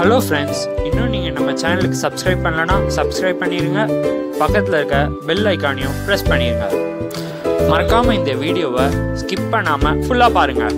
hello friends இன்னும் நீங்கள் நம்ம சேனலுக்கு சப்ஸ்கிரைப் பண்ணலனா சப்ஸ்கிரைப் பண்ணிடுங்க பக்கத்தில் இருக்க பெல் ஐக்கானையும் ப்ரெஸ் பண்ணிடுங்க மறக்காமல் இந்த வீடியோவை ஸ்கிப் பண்ணாமல் ஃபுல்லாக பாருங்கள்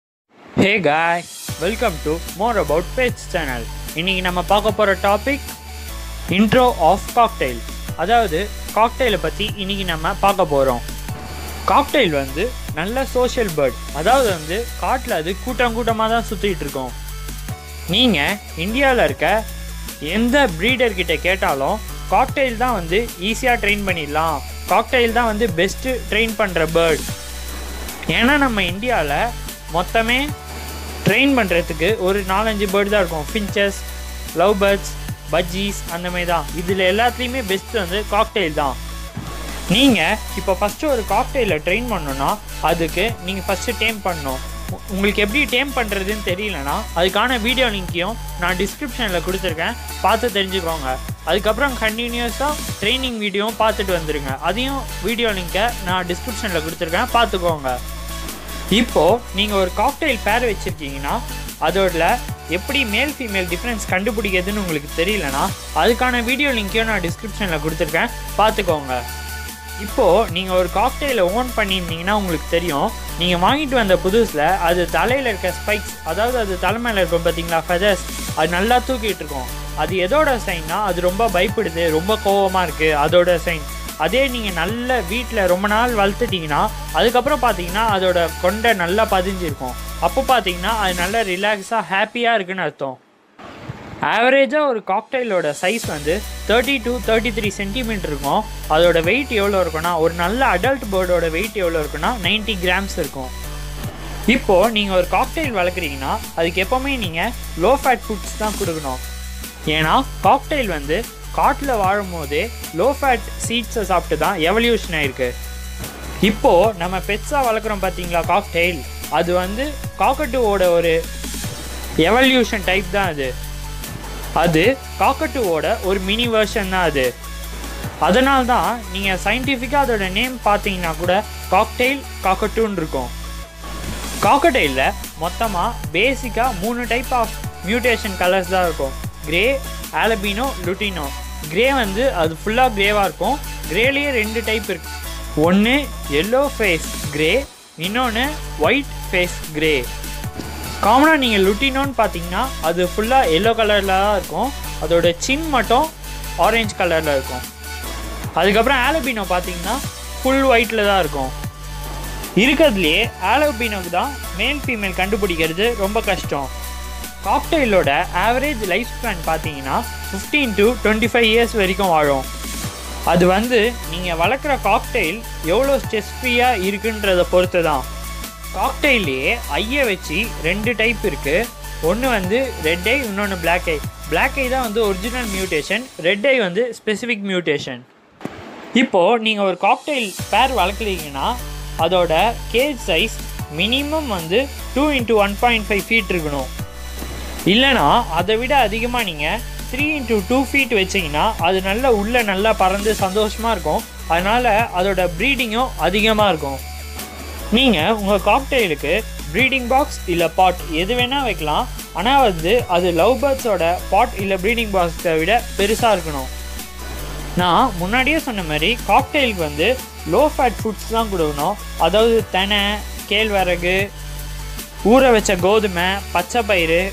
hey guys welcome to more about page channel இன்னைக்கு நம்ம பார்க்க போகிற டாபிக் இன்ட்ரோ ஆஃப் காக்டெயில் அதாவது காக்டெயிலை பற்றி இன்னைக்கு நம்ம பார்க்க போகிறோம் காக்டெயில் வந்து நல்ல சோஷியல் பேர்ட் அதாவது வந்து காட்டில் அது கூட்டம் கூட்டமாக தான் சுற்றிட்டு இருக்கோம் நீங்கள் இந்தியாவில் இருக்க எந்த ப்ரீடர் கிட்ட கேட்டாலும் காக்டெயில் தான் வந்து ஈஸியாக ட்ரெயின் பண்ணிடலாம் காக்டெயில் தான் வந்து பெஸ்ட்டு ட்ரெயின் பண்ணுற பேர்ட் ஏன்னா நம்ம இந்தியாவில் மொத்தமே ட்ரெயின் பண்ணுறதுக்கு ஒரு நாலஞ்சு பேர்டு தான் இருக்கும் ஃபின்ச்சஸ் லவ் பேர்ட்ஸ் பஜ்ஜீஸ் அந்த மாதிரி தான் இதில் எல்லாத்துலேயுமே பெஸ்ட் வந்து காக்டெயில் தான் நீங்கள் இப்போ ஃபஸ்ட்டு ஒரு காக்டெயிலை ட்ரெயின் பண்ணணும்னா அதுக்கு நீங்கள் ஃபஸ்ட்டு டேம் பண்ணணும் உ- உங்களுக்கு எப்படி டேம் பண்ணுறதுன்னு தெரியலனா அதுக்கான வீடியோ லிங்க்கையும் நான் டிஸ்கிரிப்ஷனில் கொடுத்துருக்கேன் பார்த்து தெரிஞ்சுக்கோங்க அதுக்கப்புறம் கண்டினியூஸாக ட்ரைனிங் வீடியோவும் பார்த்துட்டு வந்துருங்க அதையும் வீடியோ லிங்க்கை நான் டிஸ்கிரிப்ஷனில் கொடுத்துருக்கேன் பார்த்துக்கோங்க இப்போது நீங்கள் ஒரு காக்டெயில் பேர் வச்சுருக்கீங்கன்னா அதோட எப்படி மேல் ஃபீமேல் டிஃப்ரென்ஸ் கண்டுபிடிக்கிறதுன்னு உங்களுக்கு தெரியலனா அதுக்கான வீடியோ லிங்க்கையும் நான் டிஸ்கிரிப்ஷனில் கொடுத்துருக்கேன் பார்த்துக்கோங்க இப்போது நீங்கள் ஒரு காக்டெயிலை ஓன் பண்ணியிருந்தீங்கன்னா உங்களுக்கு தெரியும் நீங்கள் வாங்கிட்டு வந்த புதுசில் அது தலையில் இருக்க ஸ்பைக்ஸ் அதாவது அது தலைமையில் இருக்கும் பார்த்தீங்களா ஃபெதர்ஸ் அது நல்லா தூக்கிட்டு இருக்கும் அது எதோட சைன்னா அது ரொம்ப பயப்படுது ரொம்ப கோவமாக இருக்குது அதோட சைன் அதே நீங்கள் நல்ல வீட்டில் ரொம்ப நாள் வளர்த்துட்டிங்கன்னா அதுக்கப்புறம் பார்த்தீங்கன்னா அதோட கொண்டை நல்லா பதிஞ்சிருக்கும் அப்போ பார்த்தீங்கன்னா அது நல்லா ரிலாக்ஸாக ஹாப்பியாக இருக்குன்னு அர்த்தம் ஆவரேஜாக ஒரு காக்டைலோட சைஸ் வந்து thirty to thirty three centimetre இருக்கும் அதோட வெயிட் எவ்வளோ இருக்குன்னா ஒரு நல்ல அடல்ட் பேர்டோட வெயிட் எவ்வளோ இருக்குன்னா 90 கிராம்ஸ் இருக்கும் இப்போது நீங்கள் ஒரு காக்டைல் வளர்க்குறீங்கன்னா அதுக்கு எப்போவுமே நீங்கள் லோ ஃபேட் ஃபுட்ஸ் தான் கொடுக்கணும் ஏன்னா காக்டைல் வந்து காட்டில் வாழும் போதே லோ ஃபேட் சீட்ஸை சாப்பிட்டு தான் எவல்யூஷன் ஆயிருக்கு இப்போது நம்ம பெட்ஸாக வளர்க்குறோம் பார்த்தீங்களா காக்டெயில் அது வந்து காக்கட்டுவோட ஒரு எவல்யூஷன் டைப் தான் அது அது காக்கட்டுவோட ஒரு மினி வெர்ஷன் தான் அது அதனால தான் நீங்கள் சயின்டிஃபிக்காக அதோட நேம் பார்த்தீங்கன்னா கூட காக்டெயில் காக்கட்டுன்னு இருக்கும் காக்கடெயிலில் மொத்தமாக பேசிக்காக மூணு டைப் ஆஃப் மியூட்டேஷன் கலர்ஸ் தான் இருக்கும் கிரே ஆலபினோ லுட்டினோ கிரே வந்து அது ஃபுல்லாக கிரேவாக இருக்கும் கிரேலேயே ரெண்டு டைப் இருக்கு ஒன்று எல்லோ ஃபேஸ் கிரே இன்னொன்று ஒயிட் ஃபேஸ் கிரே காமனாக நீங்கள் லுட்டினோன்னு பார்த்தீங்கன்னா அது ஃபுல்லாக எல்லோ கலரில் தான் இருக்கும் அதோட சின் மட்டும் ஆரஞ்சு கலரில் இருக்கும் அதுக்கப்புறம் ஆலபினோ பார்த்தீங்கன்னா ஃபுல் ஒயிட்டில் தான் இருக்கும் இருக்கிறதுலையே ஆலோபினோக்கு தான் மேல் ஃபீமேல் கண்டுபிடிக்கிறது ரொம்ப கஷ்டம் காக்டெயிலோட ஆவரேஜ் லைஃப் ஸ்பேன் பார்த்தீங்கன்னா 15 டு டுவெண்ட்டி ஃபைவ் இயர்ஸ் வரைக்கும் வாழும் அது வந்து நீங்கள் வளர்க்குற காக்டெயில் எவ்வளோ ஸ்ட்ரெஸ் ஃப்ரீயாக இருக்குன்றதை பொறுத்து தான் காக்டெயிலே ஐயை வச்சு ரெண்டு டைப் இருக்குது ஒன்று வந்து ரெட் ஐ இன்னொன்று Black ஐ Black ஐ தான் வந்து ஒரிஜினல் மியூட்டேஷன் ரெட் ஐ வந்து ஸ்பெசிஃபிக் மியூட்டேஷன் இப்போது நீங்கள் ஒரு காக்டெயில் பேர் வளர்க்குறீங்கன்னா அதோட கேஜ் சைஸ் மினிமம் வந்து two into one point five feet இருக்கணும் இல்லைனா அதை விட அதிகமாக நீங்கள் த்ரீ இன்ட்டு டூ ஃபீட் வச்சிங்கன்னா அது நல்லா உள்ளே நல்லா பறந்து சந்தோஷமாக இருக்கும் அதனால் அதோட ப்ரீடிங்கும் அதிகமாக இருக்கும் நீங்கள் உங்கள் காக்டெயிலுக்கு ப்ரீடிங் பாக்ஸ் இல்லை பாட் எது வேணால் வைக்கலாம் ஆனால் வந்து அது லவ் பேர்ட்ஸோட பாட் இல்லை ப்ரீடிங் பாக்ஸை விட பெருசாக இருக்கணும் நான் முன்னாடியே சொன்ன மாதிரி காக்டெயிலுக்கு வந்து லோ ஃபேட் ஃபுட்ஸ் தான் கொடுக்கணும் அதாவது தெனை கேழ்வரகு ஊற வச்ச கோதுமை பச்சை பயிறு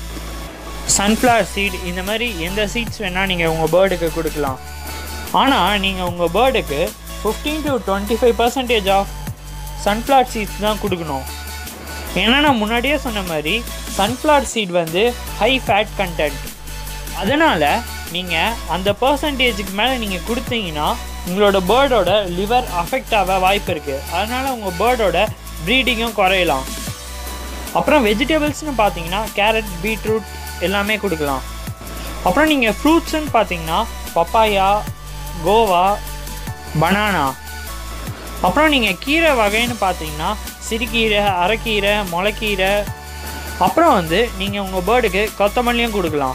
சன்ஃப்ளவர் சீட் இந்த மாதிரி எந்த சீட்ஸ் வேணால் நீங்கள் உங்கள் பேர்டுக்கு கொடுக்கலாம் ஆனால் நீங்கள் உங்கள் பேர்டுக்கு fifteen to twenty five percentage of sunflower seeds தான் கொடுக்கணும் ஏன்னா நான் முன்னாடியே சொன்ன மாதிரி சன்ஃப்ளவர் சீட் வந்து ஹை ஃபேட் கண்டென்ட் அதனால் நீங்கள் அந்த பர்சன்டேஜுக்கு மேலே நீங்கள் கொடுத்தீங்கன்னா உங்களோட பேர்டோட லிவர் அஃபெக்ட் ஆக வாய்ப்பு இருக்குது அதனால் உங்கள் பேர்டோட ப்ரீடிங்கும் குறையலாம் அப்புறம் வெஜிடபிள்ஸ்னு பார்த்தீங்கன்னா கேரட் பீட்ரூட் எல்லாமே கொடுக்கலாம் அப்புறம் நீங்கள் ஃப்ரூட்ஸ்னு பார்த்தீங்கன்னா பப்பாயா கோவா பனானா அப்புறம் நீங்கள் கீரை வகைன்னு பார்த்தீங்கன்னா சிறுகீரை அரைக்கீரை முளைக்கீரை அப்புறம் வந்து நீங்கள் உங்கள் பேர்டுக்கு கொத்தமல்லியும் கொடுக்கலாம்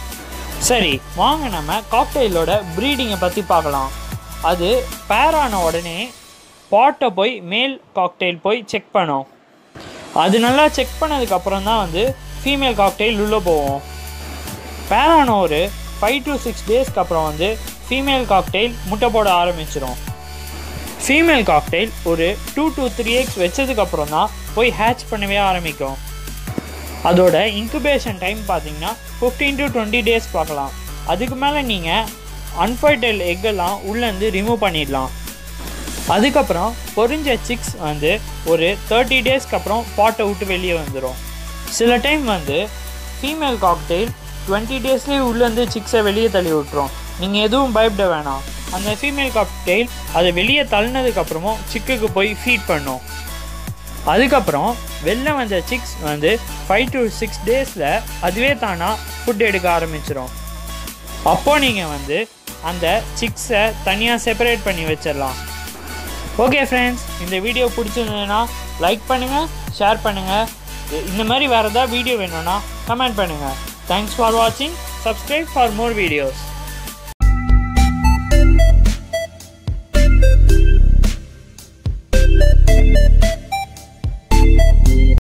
சரி வாங்க நம்ம காக்டெயிலோட ப்ரீடிங்கை பற்றி பார்க்கலாம் அது பேரான உடனே பாட்டை போய் மேல் காக்டெயில் போய் செக் பண்ணும் அது நல்லா செக் பண்ணதுக்கப்புறம் தான் வந்து ஃபீமேல் காக்டெயில் உள்ளே போவோம் பேரான ஒரு ஃபைவ் டு சிக்ஸ் டேஸ்க்கு அப்புறம் வந்து ஃபீமேல் காக்டெயில் முட்டை போட ஆரம்பிச்சிடும் ஃபீமேல் காக்டெயில் ஒரு டூ டு த்ரீ எக்ஸ் வச்சதுக்கப்புறம் தான் போய் ஹேட்ச் பண்ணவே ஆரம்பிக்கும் அதோட இன்குபேஷன் டைம் பார்த்தீங்கன்னா ஃபிஃப்டீன் டு டுவெண்ட்டி டேஸ் பார்க்கலாம் அதுக்கு மேலே நீங்கள் அன்ஃபர்டைல் எக்கெல்லாம் உள்ளேருந்து ரிமூவ் பண்ணிடலாம் அதுக்கப்புறம் பொரிஞ்ச சிக்ஸ் வந்து ஒரு தேர்ட்டி டேஸ்க்கு அப்புறம் பாட்டை விட்டு வெளியே வந்துடும் சில டைம் வந்து ஃபீமேல் காக்டெயில் டுவெண்ட்டி டேஸ்லேயே உள்ளேருந்து சிக்ஸை வெளியே தள்ளி விட்டுரும் நீங்கள் எதுவும் பயப்பட வேணாம் அந்த ஃபீமேல் காக்டெயில் அதை வெளியே தள்ளினதுக்கப்புறமும் சிக்குக்கு போய் ஃபீட் பண்ணும் அதுக்கப்புறம் வெளில வந்த சிக்ஸ் வந்து ஃபைவ் டு சிக்ஸ் டேஸில் அதுவே தானாக ஃபுட் எடுக்க ஆரம்பிச்சிடும் அப்போ நீங்கள் வந்து அந்த சிக்ஸை தனியாக செப்பரேட் பண்ணி வச்சிடலாம் ஓகே ஃப்ரெண்ட்ஸ் இந்த வீடியோ பிடிச்சிருந்ததுன்னா லைக் பண்ணுங்கள் ஷேர் பண்ணுங்கள் இந்த மாதிரி வேறு ஏதாவது வீடியோ வேணும்னா கமெண்ட் பண்ணுங்கள் தேங்க்ஸ் ஃபார் வாட்சிங் சப்ஸ்கிரைப் ஃபார் மோர் வீடியோஸ்